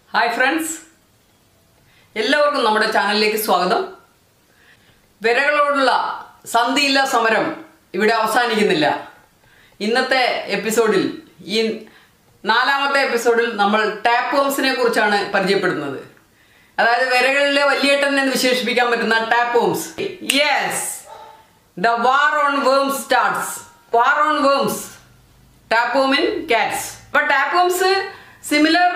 hi friends എല്ലാവർക്കും നമ്മുടെ ചാനലിലേക്ക് സ്വാഗതം വിരകളോടുള്ള സന്ധിയില്ല സമരം ഇവിടെ അവസാനിക്കുന്നില്ല ഇന്നത്തെ എപ്പിസോഡിൽ ഈ നാലാമത്തെ എപ്പിസോഡിൽ നമ്മൾ ടാപ്പ് ഹോംസിനെ കുറിച്ചാണ് പരിചയപ്പെടുന്നത് അതായത് വിരകളിലെ വലിയേട്ടൻ എന്ന് വിശേഷിപ്പിക്കാൻ പറ്റുന്ന tapeworms yes the war on worms starts war on worms tapeworm in cats അപ്പൊ ടാപ്പ് ഹോംസ് സിമിലർ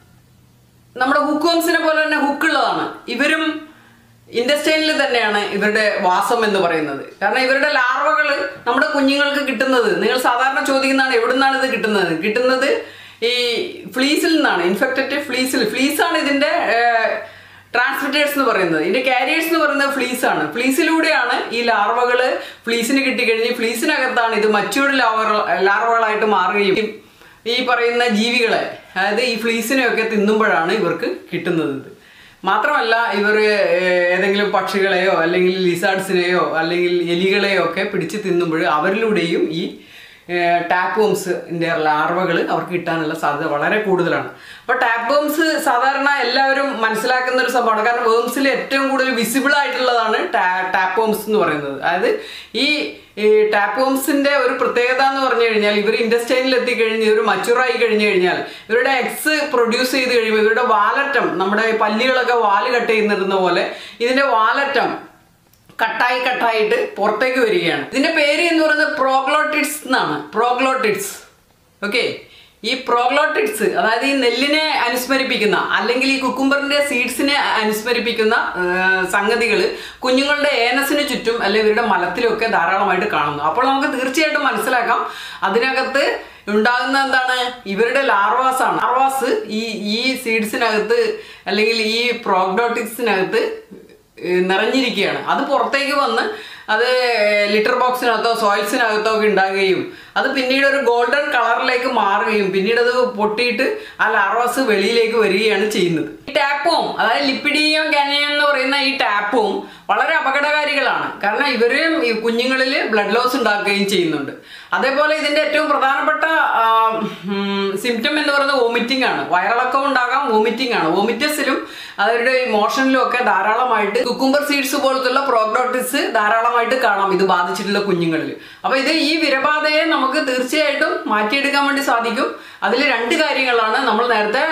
നമ്മുടെ ഹുക്ക് ഹോംസിനെ പോലെ തന്നെ ഹുക്കുള്ളതാണ് ഇവരും ഇൻഡസ്ട്രിയിൽ തന്നെയാണ് ഇവരുടെ വാസം എന്ന് പറയുന്നത് കാരണം ഇവരുടെ ലാർവകൾ നമ്മുടെ കുഞ്ഞുങ്ങൾക്ക് കിട്ടുന്നത് നിങ്ങൾ സാധാരണ ചോദിക്കുന്നതാണ് എവിടെ നിന്നാണ് ഇത് കിട്ടുന്നത് കിട്ടുന്നത് ഈ ഫ്ലീസിൽ നിന്നാണ് ഇൻഫെക്റ്റഡ് ഫ്ലീസിൽ ഫ്ലീസാണ് ഇതിന്റെ ട്രാൻസ്മിറ്റേഴ്സ് എന്ന് പറയുന്നത് ഇതിന്റെ കാരിയേഴ്സ് എന്ന് പറയുന്നത് ഫ്ലീസ് ആണ് ഫ്ലീസിലൂടെയാണ് ഈ ലാർവകൾ ഫ്ലീസിന് കിട്ടിക്കഴിഞ്ഞ് ഫ്ലീസിനകത്താണ് ഇത് മച്ചൂർഡ് ലാർവ ലാർവകളായിട്ട് മാറുകയും ഈ പറയുന്ന ജീവികളെ അതായത് ഈ ഫ്ലീസിനെയൊക്കെ തിന്നുമ്പോഴാണ് ഇവർക്ക് കിട്ടുന്നത് ഇത് മാത്രമല്ല ഇവർ ഏതെങ്കിലും പക്ഷികളെയോ അല്ലെങ്കിൽ ലിസാർഡ്സിനെയോ അല്ലെങ്കിൽ എലികളെയോ ഒക്കെ പിടിച്ച് തിന്നുമ്പോൾ അവരിലൂടെയും ഈ ടാപ്പ് ഹോംസിൻ്റെ ലാർവകൾ അവർക്ക് കിട്ടാനുള്ള സാധ്യത വളരെ കൂടുതലാണ് അപ്പോൾ ടാപ്പ് ഹോംസ് സാധാരണ എല്ലാവരും മനസ്സിലാക്കുന്ന ഒരു സംഭവമാണ് കാരണം വേംസിൽ ഏറ്റവും കൂടുതൽ വിസിബിൾ ആയിട്ടുള്ളതാണ് ടാപ്പ് ഹോംസ് എന്ന് പറയുന്നത് അതായത് ഈ ഈ ടാപ്പ് ഹോംസിന്റെ ഒരു പ്രത്യേകത എന്ന് പറഞ്ഞു കഴിഞ്ഞാൽ ഇവർ ഇൻഡസ്ട്രിയിൽ എത്തിക്കഴിഞ്ഞ് ഇവർ മച്ചുറായി കഴിഞ്ഞു കഴിഞ്ഞാൽ ഇവരുടെ എക്സ് പ്രൊഡ്യൂസ് ചെയ്ത് കഴിയുമ്പോൾ ഇവരുടെ വാലറ്റം നമ്മുടെ പല്ലികളൊക്കെ വാല് കട്ട് ചെയ്യുന്നിരുന്ന പോലെ ഇതിന്റെ വാലറ്റം കട്ടായി കട്ടായിട്ട് പുറത്തേക്ക് വരികയാണ് ഇതിന്റെ പേര് എന്ന് പറയുന്നത് പ്രോഗ്ലോട്ടിഡ്സ് എന്നാണ് പ്രോഗ്ലോട്ടിഡ്സ് ഓക്കെ ഈ പ്രോഗ്ലോട്ടിഡ്സ് അതായത് ഈ നെല്ലിനെ അനുസ്മരിപ്പിക്കുന്ന അല്ലെങ്കിൽ ഈ കുക്കുംബറിന്റെ സീഡ്സിനെ അനുസ്മരിപ്പിക്കുന്ന സംഗതികൾ കുഞ്ഞുങ്ങളുടെ ഏനസിന് ചുറ്റും അല്ലെങ്കിൽ ഇവരുടെ മലത്തിലൊക്കെ ധാരാളമായിട്ട് കാണുന്നു അപ്പോൾ നമുക്ക് തീർച്ചയായിട്ടും മനസ്സിലാക്കാം അതിനകത്ത് ഉണ്ടാകുന്ന എന്താണ് ഇവരുടെ ലാർവാസ് ആണ് ലാർവാസ് ഈ ഈ സീഡ്സിനകത്ത് അല്ലെങ്കിൽ ഈ പ്രോഗ്ലോട്ടിക്സിനകത്ത് നിറഞ്ഞിരിക്കുകയാണ് അത് പുറത്തേക്ക് വന്ന് അത് ലിറ്റർ ബോക്സിനകത്തോ സോയിൽസിനകത്തോ ഒക്കെ ഉണ്ടാകുകയും അത് പിന്നീട് ഒരു ഗോൾഡൻ കളറിലേക്ക് മാറുകയും പിന്നീട് അത് പൊട്ടിയിട്ട് ആ ലാർവാസ് വെളിയിലേക്ക് വരികയാണ് ചെയ്യുന്നത് ഈ ടാപ്പും അതായത് ലിപ്പിഡിയം കാനിയം എന്ന് പറയുന്ന ഈ ടാപ്പും വളരെ അപകടകാരികളാണ് കാരണം ഇവരും ഈ കുഞ്ഞുങ്ങളിൽ ബ്ലഡ് ലോസ് ഉണ്ടാക്കുകയും ചെയ്യുന്നുണ്ട് അതേപോലെ ഇതിന്റെ ഏറ്റവും പ്രധാനപ്പെട്ട സിംറ്റം എന്ന് പറയുന്നത് വോമിറ്റിംഗ് ആണ് വയറിളക്കം ഉണ്ടാകാം വോമിറ്റിംഗ് ആണ് വോമിറ്റസിലും അവരുടെ മോഷനിലും ഒക്കെ ധാരാളമായിട്ട് കുക്കുംബർ സീഡ്സ് പോലത്തുള്ള പ്രോഗ്നോട്ടിസ് ധാരാളമായിട്ട് കാണാം ഇത് ബാധിച്ചിട്ടുള്ള കുഞ്ഞുങ്ങളിൽ അപ്പൊ ഇത് ഈ വിരബാധയെ നമുക്ക് തീർച്ചയായിട്ടും മാറ്റിയെടുക്കാൻ വേണ്ടി സാധിക്കും അതിൽ രണ്ട് കാര്യങ്ങളാണ് നമ്മൾ നേരത്തെ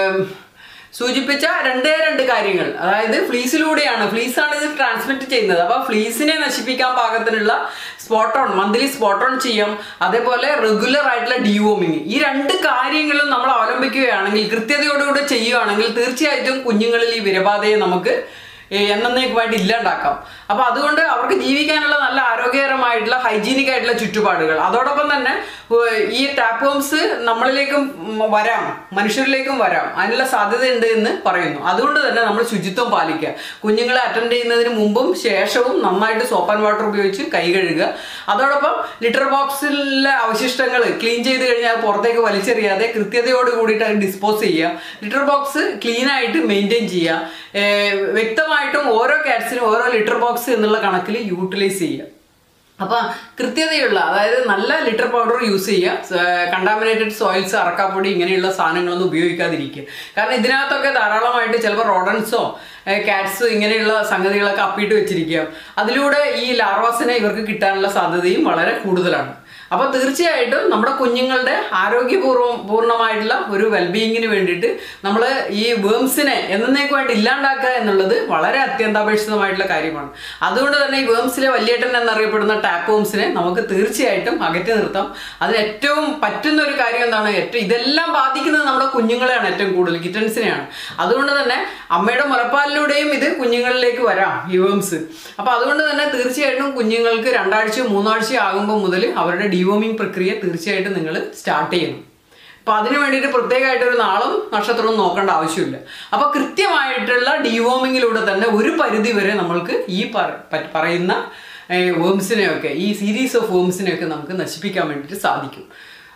സൂചിപ്പിച്ച രണ്ടേ രണ്ട് കാര്യങ്ങൾ അതായത് ഫ്ലീസിലൂടെയാണ് ഫ്ലീസാണ് ഇത് ട്രാൻസ്മിറ്റ് ചെയ്യുന്നത് അപ്പോൾ ഫ്ലീസിനെ നശിപ്പിക്കാൻ പാകത്തിനുള്ള spot on monthly spot on ചെയ്യാം അതേപോലെ റെഗുലർ ആയിട്ടുള്ള ഡിവോമിങ് ഈ രണ്ട് കാര്യങ്ങളും നമ്മൾ അവലംബിക്കുകയാണെങ്കിൽ കൃത്യതയോടുകൂടി ചെയ്യുകയാണെങ്കിൽ തീർച്ചയായിട്ടും കുഞ്ഞുങ്ങളിൽ ഈ വിരബാധയെ നമുക്ക് എന്നേക്കുമായിട്ട് ഇല്ലാണ്ടാക്കാം അപ്പൊ അതുകൊണ്ട് അവർക്ക് ജീവിക്കാനുള്ള നല്ല ആരോഗ്യകരമായിട്ടുള്ള ഹൈജീനിക് ആയിട്ടുള്ള ചുറ്റുപാടുകൾ അതോടൊപ്പം തന്നെ ഈ ടാപ്പ് ഹോംസ് നമ്മളിലേക്കും വരാം മനുഷ്യരിലേക്കും വരാം അതിനുള്ള സാധ്യതയുണ്ട് എന്ന് പറയുന്നു അതുകൊണ്ട് തന്നെ നമ്മൾ ശുചിത്വം പാലിക്കുക കുഞ്ഞുങ്ങളെ അറ്റൻഡ് ചെയ്യുന്നതിന് മുമ്പും ശേഷവും നന്നായിട്ട് സോപ്പ് ആൻഡ് വാട്ടർ ഉപയോഗിച്ച് കൈ കഴുകുക അതോടൊപ്പം ലിറ്റർ ബോക്സിലെ അവശിഷ്ടങ്ങൾ ക്ലീൻ ചെയ്ത് കഴിഞ്ഞാൽ പുറത്തേക്ക് വലിച്ചെറിയാതെ കൃത്യതയോട് കൂടിയിട്ട് അത് ഡിസ്പോസ് ചെയ്യുക ലിറ്റർ ബോക്സ് ക്ലീൻ ആയിട്ട് മെയിൻറ്റെയിൻ ചെയ്യുക വ്യക്തമായിട്ടും ഓരോ കാറ്റ്സിനും ഓരോ ലിറ്റർ ബോക്സ് എന്നുള്ള കണക്കിൽ യൂട്ടിലൈസ് ചെയ്യുക അപ്പം കൃത്യതയുള്ള അതായത് നല്ല ലിറ്റർ പൗഡർ യൂസ് ചെയ്യുക കണ്ടാമിനേറ്റഡ് സോയിൽസ് അറക്കാപ്പൊടി ഇങ്ങനെയുള്ള സാധനങ്ങളൊന്നും ഉപയോഗിക്കാതിരിക്കുക കാരണം ഇതിനകത്തൊക്കെ ധാരാളമായിട്ട് ചിലപ്പോൾ റോഡൻസോ കാറ്റ്സ് ഇങ്ങനെയുള്ള സംഗതികളൊക്കെ അപ്പിയിട്ട് വെച്ചിരിക്കുക അതിലൂടെ ഈ ലാർവാസിനെ ഇവർക്ക് കിട്ടാനുള്ള സാധ്യതയും വളരെ കൂടുതലാണ് അപ്പോൾ തീർച്ചയായിട്ടും നമ്മുടെ കുഞ്ഞുങ്ങളുടെ ആരോഗ്യപൂർവ്വം പൂർണ്ണമായിട്ടുള്ള ഒരു വെൽബീയിങ്ങിന് വേണ്ടിയിട്ട് നമ്മൾ ഈ വേംസിനെ എന്നേക്കുമായിട്ട് ഇല്ലാണ്ടാക്കുക എന്നുള്ളത് വളരെ അത്യന്താപേക്ഷിതമായിട്ടുള്ള കാര്യമാണ് അതുകൊണ്ട് തന്നെ ഈ വേംസിലെ വലിയേട്ടൻ എന്നറിയപ്പെടുന്ന ടാപ്പ് വേംസിനെ നമുക്ക് തീർച്ചയായിട്ടും അകറ്റി നിർത്താം അതിന് ഏറ്റവും പറ്റുന്ന ഒരു കാര്യം എന്താണ് ഏറ്റവും ഇതെല്ലാം ബാധിക്കുന്നത് നമ്മുടെ കുഞ്ഞുങ്ങളെയാണ് ഏറ്റവും കൂടുതൽ കിറ്റൻസിനെയാണ് അതുകൊണ്ട് തന്നെ അമ്മയുടെ മുലപ്പാലിലൂടെയും ഇത് കുഞ്ഞുങ്ങളിലേക്ക് വരാം ഈ വേംസ് അപ്പോൾ അതുകൊണ്ട് തന്നെ തീർച്ചയായിട്ടും കുഞ്ഞുങ്ങൾക്ക് രണ്ടാഴ്ചയോ മൂന്നാഴ്ചയോ ആകുമ്പോൾ മുതൽ അവരുടെ ഡിവോമിങ് പ്രക്രിയ തീർച്ചയായിട്ടും നിങ്ങൾ സ്റ്റാർട്ട് ചെയ്യണം അപ്പൊ അതിന് വേണ്ടിയിട്ട് പ്രത്യേകമായിട്ട് ഒരു നാളും നക്ഷത്രവും നോക്കേണ്ട ആവശ്യമില്ല അപ്പൊ കൃത്യമായിട്ടുള്ള ഡിവോമിങ്ങിലൂടെ തന്നെ ഒരു പരിധി വരെ നമ്മൾക്ക് ഈ പറയുന്ന വേംസിനെയൊക്കെ ഈ സീരീസ് ഓഫ് വേംസിനെയൊക്കെ നമുക്ക് നശിപ്പിക്കാൻ വേണ്ടിയിട്ട് സാധിക്കും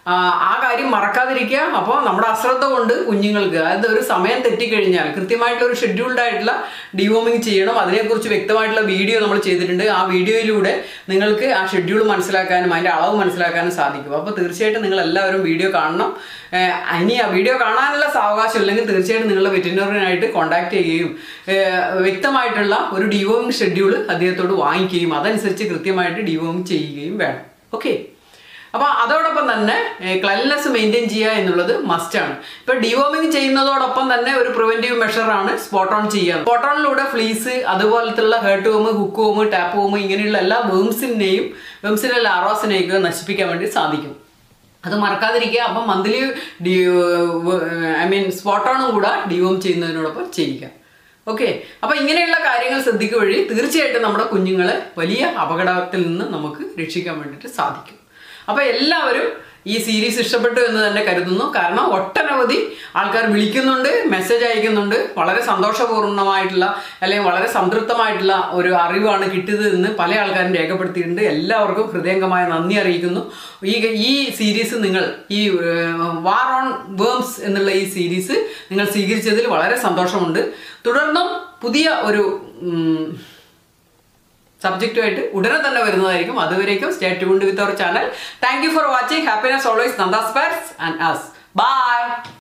ആ, ആ കാര്യം മറക്കാതിരിക്കുക അപ്പോൾ നമ്മുടെ അശ്രദ്ധ കൊണ്ട് കുഞ്ഞുങ്ങൾക്ക് അതായത് ഒരു സമയം തെറ്റിക്കഴിഞ്ഞാൽ കൃത്യമായിട്ടുള്ള ഒരു ഷെഡ്യൂൾഡ് ആയിട്ടുള്ള ഡിവോമിങ് ചെയ്യണം അതിനെക്കുറിച്ച് വ്യക്തമായിട്ടുള്ള വീഡിയോ നമ്മൾ ചെയ്തിട്ടുണ്ട് ആ വീഡിയോയിലൂടെ നിങ്ങൾക്ക് ആ ഷെഡ്യൂൾ മനസ്സിലാക്കാനും അതിൻ്റെ അളവ് മനസ്സിലാക്കാനും സാധിക്കും അപ്പോൾ തീർച്ചയായിട്ടും നിങ്ങൾ എല്ലാവരും വീഡിയോ കാണണം ഏഹ് ഇനി ആ വീഡിയോ കാണാനുള്ള സാവകാശം ഇല്ലെങ്കിൽ തീർച്ചയായിട്ടും നിങ്ങളുടെ വെറ്റിനറിയനായിട്ട് കോൺടാക്ട് ചെയ്യുകയും ഏഹ് വ്യക്തമായിട്ടുള്ള ഒരു ഡിവോമിങ് ഷെഡ്യൂൾ അദ്ദേഹത്തോട് വാങ്ങിക്കുകയും അതനുസരിച്ച് കൃത്യമായിട്ട് ഡിവോമിങ് ചെയ്യുകയും വേണം ഓക്കെ അപ്പോൾ അതോടൊപ്പം തന്നെ ക്ലൻനെസ് മെയിൻറ്റെയിൻ ചെയ്യുക എന്നുള്ളത് മസ്റ്റാണ് ഇപ്പോൾ ഡിവോമിങ് ചെയ്യുന്നതോടൊപ്പം തന്നെ ഒരു പ്രിവെൻറ്റീവ് മെഷറാണ് സ്പോട്ട് ഓൺ ചെയ്യുക സ്പോട്ട് ഓണിലൂടെ ഫ്ലീസ് അതുപോലത്തുള്ള heartworm hookworm tapeworm ഇങ്ങനെയുള്ള എല്ലാ വേംസിനെയും വേംസിലെ ലാറോസിനെയൊക്കെ നശിപ്പിക്കാൻ വേണ്ടി സാധിക്കും അത് മറക്കാതിരിക്കുക അപ്പം മന്ത്ലി ഡി ഐ മീൻ സ്പോട്ട് ഓണും കൂടെ ഡിവോം ചെയ്യുന്നതിനോടൊപ്പം ചെയ്യുക ഓക്കെ അപ്പം ഇങ്ങനെയുള്ള കാര്യങ്ങൾ ശ്രദ്ധിക്കുക വഴി തീർച്ചയായിട്ടും നമ്മുടെ കുഞ്ഞുങ്ങളെ വലിയ അപകടത്തിൽ നിന്ന് നമുക്ക് രക്ഷിക്കാൻ വേണ്ടിയിട്ട് സാധിക്കും അപ്പോൾ എല്ലാവരും ഈ സീരീസ് ഇഷ്ടപ്പെട്ടു എന്ന് തന്നെ കരുതുന്നു കാരണം ഒട്ടനവധി ആൾക്കാർ വിളിക്കുന്നുണ്ട് മെസ്സേജ് അയക്കുന്നുണ്ട് വളരെ സന്തോഷപൂർണ്ണമായിട്ടുള്ള അല്ലെങ്കിൽ വളരെ സംതൃപ്തമായിട്ടുള്ള ഒരു അറിവാണ് കിട്ടിയത് എന്ന് പല ആൾക്കാരും രേഖപ്പെടുത്തിയിട്ടുണ്ട് എല്ലാവർക്കും ഹൃദയംഗമായ നന്ദി അറിയിക്കുന്നു ഈ ഈ സീരീസ് നിങ്ങൾ ഈ വാർ ഓൺ വേംസ് എന്നുള്ള ഈ സീരീസ് നിങ്ങൾ സ്വീകരിച്ചതിൽ വളരെ സന്തോഷമുണ്ട് തുടർന്നും പുതിയ ഒരു ഉം, സബ്ജക്റ്റുമായിട്ട് ഉടനെ തന്നെ വരുന്നതായിരിക്കും അതുവരേക്കും stay tuned with our channel thank you for watching happiness always Nanda's paws and us by